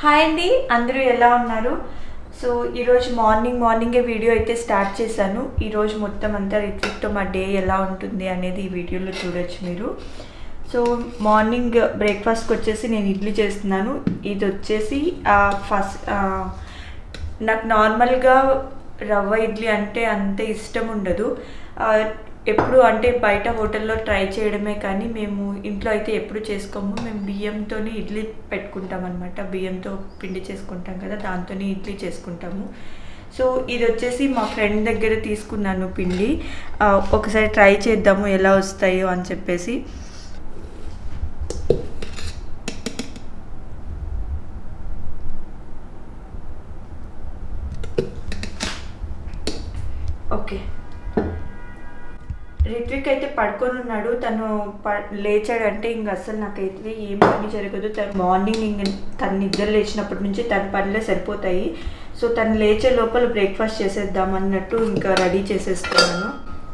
Hi అండి అందరూ ఎలా ఉన్నారు సో ఈరోజు మార్నింగ్ మార్నింగే వీడియో అయితే స్టార్ట్ చేశాను ఈరోజు మొత్తం అంతా రిత్విక్తో మా డే ఎలా ఉంటుంది అనేది ఈ వీడియోలో చూడొచ్చు మీరు సో మార్నింగ్ బ్రేక్ఫాస్ట్కి వచ్చేసి నేను ఇడ్లీ చేస్తున్నాను ఇది వచ్చేసి ఫస్ట్ నాకు నార్మల్గా రవ్వ ఇడ్లీ అంటే అంత ఇష్టం ఉండదు ఆ, ఎప్పుడు అంటే బయట హోటల్లో ట్రై చేయడమే కానీ మేము ఇంట్లో అయితే ఎప్పుడు చేసుకోము మేము బియ్యంతోనే ఇడ్లీ పెట్టుకుంటాం అనమాట బియ్యంతో పిండి చేసుకుంటాం కదా దాంతోనే ఇడ్లీ చేసుకుంటాము సో ఇది వచ్చేసి మా ఫ్రెండ్ దగ్గర తీసుకున్నాను పిండి ఆ, ఒకసారి ట్రై చేద్దాము ఎలా వస్తాయో అని చెప్పేసి ఓకే రిత్విక్ అయితే పడుకొని ఉన్నాడు తను ప- లేచాడంటే ఇంక అసలు నాకైతే ఏం పని జరగదు తను మార్నింగ్ ఇంక తను నిద్ర లేచినప్పటి నుంచి తన పనులే సరిపోతాయి సో తను లేచే లోపల బ్రేక్ఫాస్ట్ చేసేద్దాం అన్నట్టు ఇంకా రెడీ చేసేస్తున్నాను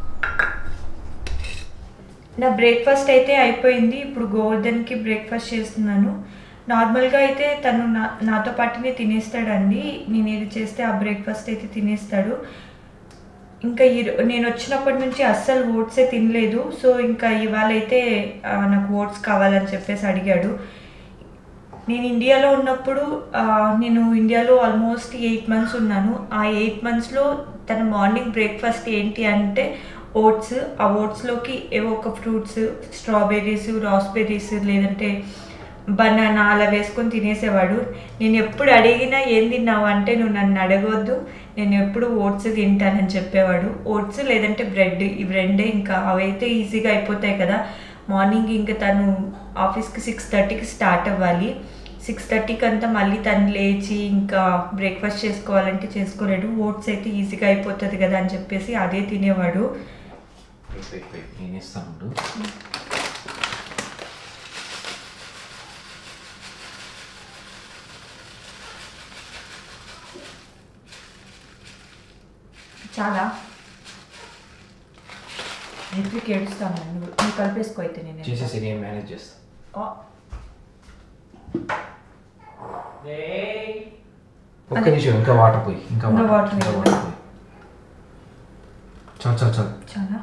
నా బ్రేక్ఫాస్ట్ అయితే అయిపోయింది ఇప్పుడు గోవర్ధన్కి బ్రేక్ఫాస్ట్ చేస్తున్నాను నార్మల్గా అయితే తను నా నాతో పాటునే తినేస్తాడండి నేను ఏది చేస్తే ఆ బ్రేక్ఫాస్ట్ అయితే తినేస్తాడు ఇంకా ఈ నేను వచ్చినప్పటి నుంచి అస్సలు ఓట్సే తినలేదు సో ఇంకా ఇవాళ అయితే ఆ, నాకు ఓట్స్ కావాలని చెప్పేసి అడిగాడు నేను ఇండియాలో ఉన్నప్పుడు ఆ, నేను ఇండియాలో ఆల్మోస్ట్ ఎయిట్ మంత్స్ ఉన్నాను ఆ ఎయిట్ మంత్స్లో తన మార్నింగ్ బ్రేక్ఫాస్ట్ ఏంటి అంటే ఓట్స్ ఆ ఓట్స్లోకి ఏవో ఒక ఫ్రూట్స్ స్ట్రాబెర్రీస్ రాస్బెర్రీస్ లేదంటే బనానా అలా వేసుకొని తినేసేవాడు నేను ఎప్పుడు అడిగినా ఏం తిన్నావు అంటే నువ్వు నన్ను అడగవద్దు నేను ఎప్పుడు ఓట్స్ తింటానని చెప్పేవాడు ఓట్స్ లేదంటే బ్రెడ్ ఇవి రెండే ఇంకా అవైతే ఈజీగా అయిపోతాయి కదా మార్నింగ్ ఇంకా తను ఆఫీస్కి సిక్స్ థర్టీకి స్టార్ట్ అవ్వాలి సిక్స్ థర్టీకి అంతా మళ్ళీ తను లేచి ఇంకా బ్రేక్ఫాస్ట్ చేసుకోవాలంటే చేసుకోలేడు ఓట్స్ అయితే ఈజీగా అయిపోతుంది కదా అని చెప్పేసి అదే తినేవాడు వెయిట్ వెయిట్ వెయిట్ నేను ఇస్తాను ఉండు. చాలా రిత్విక్ ఏడుస్తాను నువ్వు నువ్వు కలిపేసుకో అయితే నేను చేసేసి నేను మేనేజ్ చేస్తాను ఆ, ఒక్క నిమిషం ఇంకా వాటర్ పోయి ఇంకా ఇంకా వాటర్ water ఇంకా వేయాలా? వాటర్ పోయి చాలు చాలు చాలు చాలా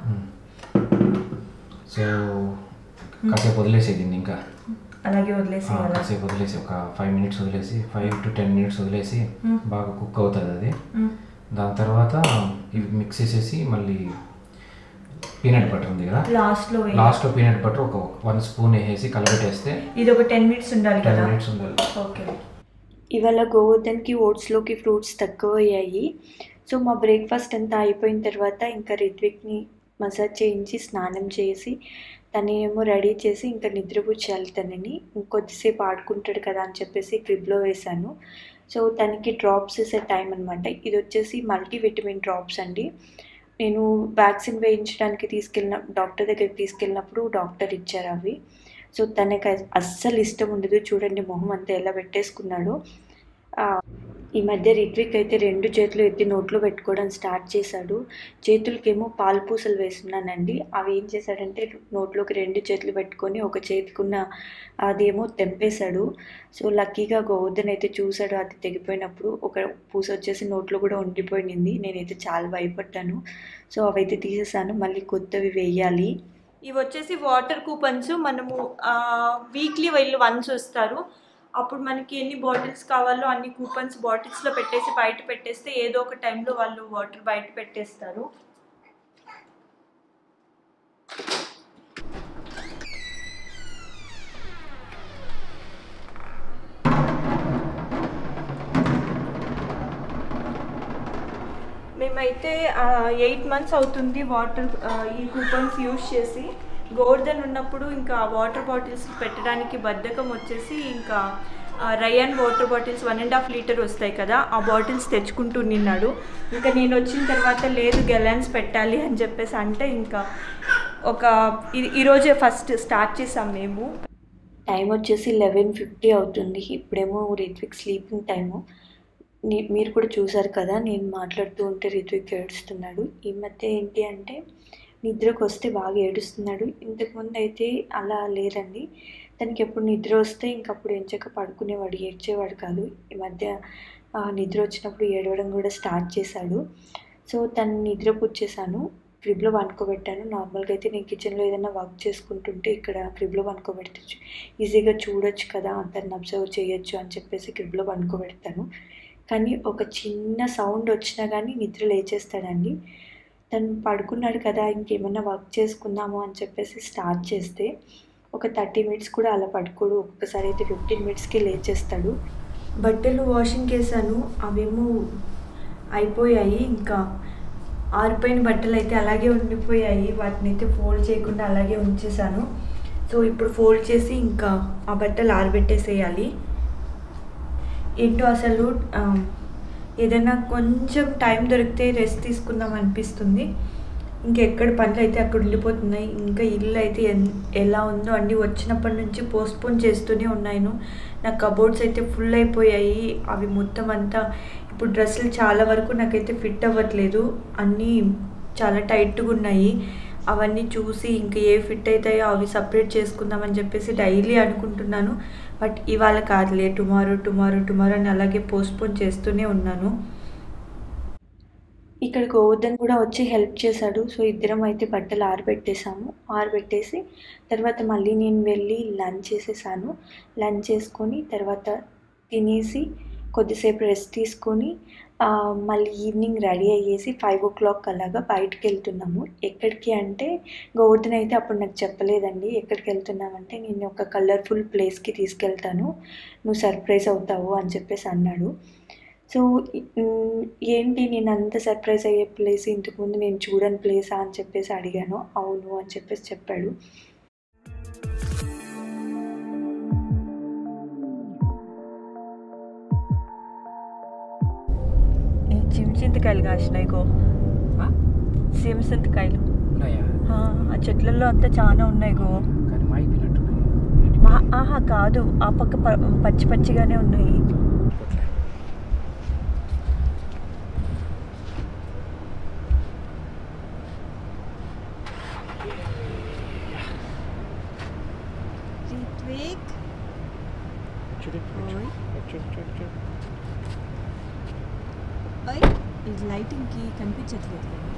సో కాసేపు వదిలేసి దీన్ని ఇంకా అలాగే వదిలేసి ఆ, అలా కాసేపు వదిలేసి ఒక ఫైవ్ మినిట్స్ వదిలేసి ఫైవ్ టు టెన్ మినిట్స్ వదిలేసి మ్మ్. బాగా కుక్ అవుతుంది అది మ్మ్. దాని తర్వాత ఇవి మిక్స్ చేసేసి మళ్ళీ పీనట్ బటర్ ఉంది కదా లాస్ట్లో వేయాలి. లాస్ట్లో పీనట్ బటర్ ఒక వన్ స్పూన్ వేసేసి కలబెట్టేస్తే ఇది ఒక టెన్ మినిట్స్ ఉండాలి టెన్ కదా మినిట్స్ ఉండాలి ఓకే ఇవాళ గోవర్ధన్కి ఓట్స్లోకి ఫ్రూట్స్ తక్కువ అయ్యాయి సో మా బ్రేక్ఫాస్ట్ అంతా అయిపోయిన తర్వాత ఇంకా రిత్విక్ని మసాజ్ చేయించి స్నానం చేసి తనేమో రెడీ చేసి ఇంకా నిద్రపుచ్చేయాలి తనని ఇంకొద్దిసేపు ఆడుకుంటాడు కదా అని చెప్పేసి క్రిబ్లో వేశాను సో తనకి డ్రాప్స్ వేసే టైం అనమాట ఇది వచ్చేసి మల్టీవిటమిన్ డ్రాప్స్ అండి నేను వ్యాక్సిన్ వేయించడానికి తీసుకెళ్ళిన డాక్టర్ దగ్గరికి తీసుకెళ్ళినప్పుడు డాక్టర్ ఇచ్చారు అవి సో తనకి అస్- అస్సలు ఇష్టం ఉండదు చూడండి మొహం అంతా ఎలా పెట్టేసుకున్నాడు ఆ, ఈ మధ్య రిత్విక్ అయితే రెండు చేతులు ఎత్తి నోట్లో పెట్టుకోవడం స్టార్ట్ చేశాడు చేతులకేమో పాలు పూసలు వేస్తున్నానండి అవి ఏం చేశాడంటే నోట్లోకి రెండు చేతులు పెట్టుకొని ఒక చేతికున్న అదేమో తెంపేశాడు సో లక్కీగా గోవర్ధన్ అయితే చూశాడు అది తెగిపోయినప్పుడు ఒక పూస వచ్చేసి నోట్లో కూడా ఉండిపోయింది నేనైతే చాలా భయపడ్డాను సో అవైతే తీసేసాను మళ్ళీ కొత్తవి వేయాలి ఇవి వచ్చేసి వాటర్ కూపన్స్ మనము వీక్లీ వీళ్ళు వన్స్ వస్తారు అప్పుడు మనకి ఎన్ని బాటిల్స్ కావాలో అన్ని కూపన్స్ బాటిల్స్లో పెట్టేసి బయట పెట్టేస్తే ఏదో ఒక టైంలో వాళ్ళు వాటర్ బయట పెట్టేస్తారు మేమైతే ఎయిట్ మంత్స్ అవుతుంది వాటర్ ఈ కూపన్స్ యూజ్ చేసి గోవర్ధన్ ఉన్నప్పుడు ఇంకా వాటర్ బాటిల్స్ పెట్టడానికి బద్ధకం వచ్చేసి ఇంకా రయాన్ water bottles one and half litre వస్తాయి కదా ఆ బాటిల్స్ తెచ్చుకుంటూ నిన్నాడు ఇంకా నేను వచ్చిన తర్వాత లేదు గెలాన్స్ పెట్టాలి అని చెప్పేసి అంటే ఇంకా ఒక ఈ- ఈరోజే ఫస్ట్ స్టార్ట్ చేసాం మేము టైం వచ్చేసి లెవెన్ ఫిఫ్టీ అవుతుంది ఇప్పుడేమో రిత్విక్ స్లీపింగ్ టైము నీ- మీరు కూడా చూసారు కదా నేను మాట్లాడుతూ ఉంటే రిత్విక్ ఏడుస్తున్నాడు ఈ మధ్య ఏంటి అంటే నిద్రకు వస్తే బాగా ఏడుస్తున్నాడు ఇంతకుముందు అయితే అలా లేదండి తనకి ఎప్పుడు నిద్ర వస్తే ఇంకప్పుడు ఎంచక పడుకునేవాడు ఏడ్చేవాడు కాదు ఈ మధ్య ఆ, నిద్ర వచ్చినప్పుడు ఏడవడం కూడా స్టార్ట్ చేశాడు సో తను నిద్ర పుచ్చేసాను ఫ్రిడ్జ్లో పనుకోబెట్టాను నార్మల్గా అయితే నేను కిచెన్లో ఏదైనా వర్క్ చేసుకుంటుంటే ఇక్కడ ఫ్రిడ్జ్లో పనుకోబెట్టచ్చు ఈజీగా చూడొచ్చు కదా తను అబ్జర్వ్ చేయొచ్చు అని చెప్పేసి ఫ్రిడ్జ్లో పనుకోబెడతాను కానీ ఒక చిన్న సౌండ్ వచ్చినా కానీ నిద్ర లేచేస్తాడండి తను పడుకున్నాడు కదా ఇంకేమైనా వర్క్ చేసుకుందాము అని చెప్పేసి స్టార్ట్ చేస్తే ఒక థర్టీ మినిట్స్ కూడా అలా పడుకోడు ఒక్కొక్కసారి అయితే ఫిఫ్టీన్ మినిట్స్కి లేచేస్తాడు బట్టలు వాషింగ్ వేసాను అవేమో అయిపోయాయి ఇంకా ఆరిపోయిన బట్టలు అయితే అలాగే ఉండిపోయాయి వాటిని అయితే ఫోల్డ్ చేయకుండా అలాగే ఉంచేసాను సో ఇప్పుడు ఫోల్డ్ చేసి ఇంకా ఆ బట్టలు ఆరబెట్టేసేయాలి ఏంటో అసలు ఆ, ఏదైనా కొంచెం టైం దొరికితే రెస్ట్ తీసుకుందాం అనిపిస్తుంది ఇంకెక్కడ పనులు అయితే అక్కడ ఉండిపోతున్నాయి ఇంకా ఇల్లు అయితే ఎన్- ఎలా ఉందో అన్నీ వచ్చినప్పటి నుంచి పోస్ట్పోన్ చేస్తూనే ఉన్నాను నా కబోర్డ్స్ అయితే ఫుల్ అయిపోయాయి అవి మొత్తం అంతా ఇప్పుడు డ్రెస్సులు చాలా వరకు నాకైతే ఫిట్ అవ్వట్లేదు అన్నీ చాలా టైట్గా ఉన్నాయి అవన్నీ చూసి ఇంకా ఏ ఫిట్ అవుతాయో అవి సపరేట్ చేసుకుందామని చెప్పేసి డైలీ అనుకుంటున్నాను బట్ ఇవాళ కాదులే టుమారో టుమారో టుమారో అని అలాగే పోస్ట్పోన్ చేస్తూనే ఉన్నాను ఇక్కడ గోవర్ధన్ కూడా వచ్చి హెల్ప్ చేశాడు సో ఇద్దరం అయితే బట్టలు ఆరబెట్టేసాము ఆరబెట్టేసి తర్వాత మళ్ళీ నేను వెళ్ళి లంచ్ చేసేసాను లంచ్ చేసుకొని తర్వాత తినేసి కొద్దిసేపు రెస్ట్ తీసుకొని ఆ, మళ్ళీ ఈవినింగ్ రెడీ అయ్యేసి ఫైవ్ ఓ క్లాక్ అలాగా బయటకు వెళ్తున్నాము ఎక్కడికి అంటే గోవర్ధన్ అయితే అప్పుడు నాకు చెప్పలేదండి ఎక్కడికి వెళ్తున్నామంటే నేను ఒక కలర్ఫుల్ ప్లేస్కి తీసుకెళ్తాను నువ్వు సర్ప్రైజ్ అవుతావు అని చెప్పేసి అన్నాడు సో మ్, ఏంటి నేను అంత సర్ప్రైజ్ అయ్యే ప్లేస్ ఇంతకుముందు నేను చూడని ప్లేసా అని చెప్పేసి అడిగాను అవును అని చెప్పేసి చెప్పాడు చింతకాయలు కాసినాయి గో చింతకాయలు ఉన్నాయా ఆ చెట్లలో అంతా చాలా ఉన్నాయి గో కానీ మా అయిపోయినట్టున్నాయి మా ఆహా కాదు ఆ పక్క ప- పచ్చి పచ్చిగానే ఉన్నాయి రిత్విక్ చూడు ఓయ్. చూడు చూడు చూడు ఓయ్ ఇది లైటింగ్కి కనిపించట్లేదు కదా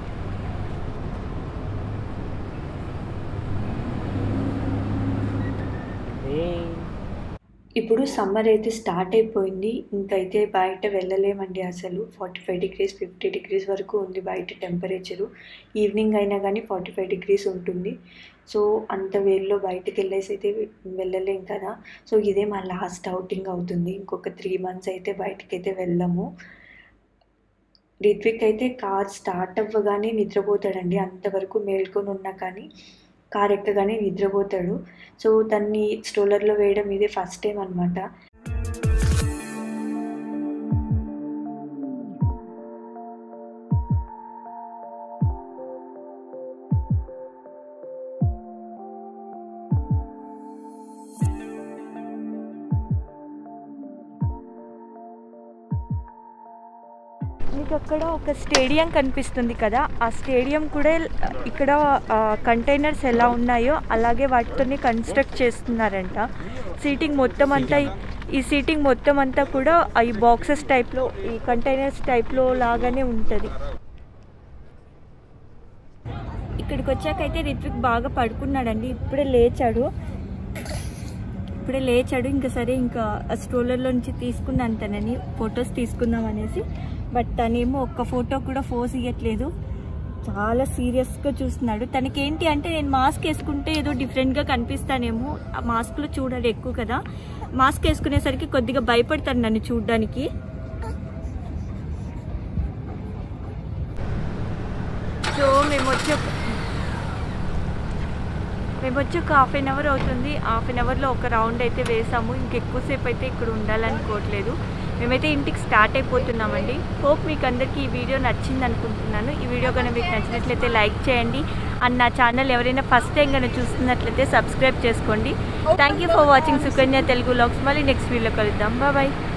ఇప్పుడు సమ్మర్ అయితే స్టార్ట్ అయిపోయింది ఇంకైతే బయట వెళ్ళలేమండి అసలు forty five degrees fifty degrees వరకు ఉంది బయట టెంపరేచరు ఈవినింగ్ అయినా కానీ ఫార్టీ ఫైవ్ డిగ్రీస్ ఉంటుంది సో అంత వేల్లో బయటకు వెళ్ళేసి అయితే వెళ్ళలేం కదా సో ఇదే మా లాస్ట్ అవుటింగ్ అవుతుంది ఇంకొక త్రీ మంత్స్ అయితే బయటకు అయితే వెళ్ళము రిత్విక్ అయితే కార్ స్టార్ట్ అవ్వగానే నిద్రపోతాడండి అంతవరకు మేల్కొని ఉన్నా కానీ కార్ ఎక్కగానే నిద్రపోతాడు సో దాన్ని స్ట్రోలర్లో వేయడం ఇదే ఫస్ట్ టైం అనమాట మీకు అక్కడ ఒక స్టేడియం కనిపిస్తుంది కదా ఆ స్టేడియం కూడా ఇక్కడ కంటైనర్స్ ఎలా ఉన్నాయో అలాగే వాటితోనే కన్స్ట్రక్ట్ చేస్తున్నారంట సీటింగ్ మొత్తం అంతా ఈ- ఈ సీటింగ్ మొత్తం అంతా కూడా ఈ బాక్సెస్ టైప్లో ఈ కంటైనర్స్ టైప్లో లాగానే ఉంటుంది ఇక్కడికి వచ్చాకైతే రిత్విక్ బాగా పడుకున్నాడండి ఇప్పుడే లేచాడు ఇప్పుడే లేచాడు ఇంకా సరే ఇంకా ఆ స్ట్రోలర్లో నుంచి తీసుకున్నాను తనని ఫొటోస్ తీసుకుందాం అనేసి బట్ తనేమో ఒక్క ఫోటో కూడా ఫోర్స్ ఇవ్వట్లేదు చాలా సీరియస్గా చూస్తున్నాడు తనకేంటి అంటే నేను మాస్క్ వేసుకుంటే ఏదో డిఫరెంట్గా కనిపిస్తానేమో ఆ మాస్క్లో చూడాలి ఎక్కువ కదా మాస్క్ వేసుకునేసరికి కొద్దిగా భయపడతాను నన్ను చూడడానికి సో మేము వచ్చి ఒక- మేము వచ్చి ఒక హాఫ్ అన్ అవర్ అవుతుంది హాఫ్ అన్ అవర్లో ఒక రౌండ్ అయితే వేసాము ఇంకెక్కువసేపు అయితే ఇక్కడ ఉండాలనుకోవట్లేదు మేమైతే ఇంటికి స్టార్ట్ అయిపోతున్నామండి హోప్ మీకు అందరికీ ఈ వీడియో నచ్చింది అనుకుంటున్నాను ఈ వీడియో కనుక మీకు నచ్చినట్లయితే లైక్ చేయండి అండ్ నా ఛానల్ ఎవరైనా ఫస్ట్ టైం కనుక చూస్తున్నట్లయితే సబ్స్క్రైబ్ చేసుకోండి thank you for watching Sukanya Telugu vlogs మళ్ళీ నెక్స్ట్ వీడియోలో కలుద్దాం బాయ్